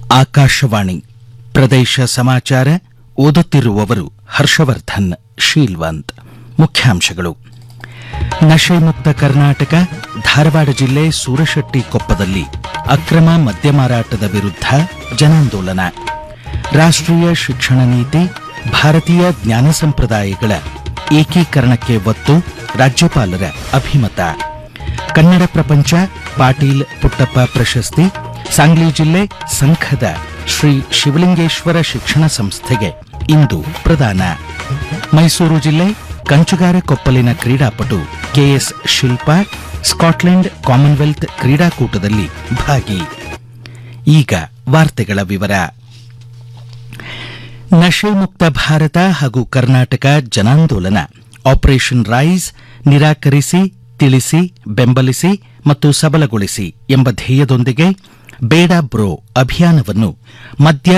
ಆಕಾಶವಾಣಿ ಪ್ರದೇಶ ಸಮಾಚಾರ ಓದುತ್ತಿರುವವರು ಹರ್ಷವರ್ಧನ್ ಶೀಲ್ವಂತ್ ಮುಖ್ಯಾಂಶಗಳು ನಶೆ ಮುಕ್ತ ಕರ್ನಾಟಕ ಧಾರವಾಡ ಜಿಲ್ಲೆ ಸೂರಶೆಟ್ಟಿ ಕೊಪ್ಪದಲ್ಲಿ ಅಕ್ರಮ ಮದ್ಯ ಮಾರಾಟದ ವಿರುದ್ಧ ಜನಾಂದೋಲನ ರಾಷ್ಟ್ರೀಯ ಶಿಕ್ಷಣ ನೀತಿ ಭಾರತೀಯ ಜ್ಞಾನ ಸಂಪ್ರದಾಯಗಳ ಏಕೀಕರಣಕ್ಕೆ ಒತ್ತು ರಾಜ್ಯಪಾಲರ ಅಭಿಮತ ಕನ್ನಡ ಪ್ರಪಂಚ ಪಾಟೀಲ್ ಪುಟ್ಟಪ್ಪ ಪ್ರಶಸ್ತಿ ಸಾಂಗ್ಲಿ ಜಿಲ್ಲೆ ಸಂಘದ ಶ್ರೀ ಶಿವಲಿಂಗೇಶ್ವರ ಶಿಕ್ಷಣ ಸಂಸ್ಥೆಗೆ ಇಂದು ಪ್ರದಾನ ಮೈಸೂರು ಜಿಲ್ಲೆ ಕಂಚುಗಾರ ಕೊಪ್ಪಲಿನ ಕ್ರೀಡಾಪಟು ಕೆಎಸ್ ಶಿಲ್ಪಾ ಸ್ಕಾಟ್ಲೆಂಡ್ ಕಾಮನ್ವೆಲ್ತ್ ಕ್ರೀಡಾಕೂಟದಲ್ಲಿ ಭಾಗಿ ಈಗ ವಾರ್ತೆಗಳ ವಿವರ ನಶೆ ಮುಕ್ತ ಭಾರತ ಹಾಗೂ ಕರ್ನಾಟಕ ಜನಾಂದೋಲನ ಆಪರೇಷನ್ ರೈಸ್ ನಿರಾಕರಿಸಿ ತಿಳಿಸಿ ಬೆಂಬಲಿಸಿ ಮತ್ತು ಸಬಲಗೊಳಿಸಿ ಎಂಬ ಧ್ಯೇಯದೊಂದಿಗೆ ಬೇಡ ಬ್ರೋ ಅಭಿಯಾನವನ್ನು ಮದ್ಯ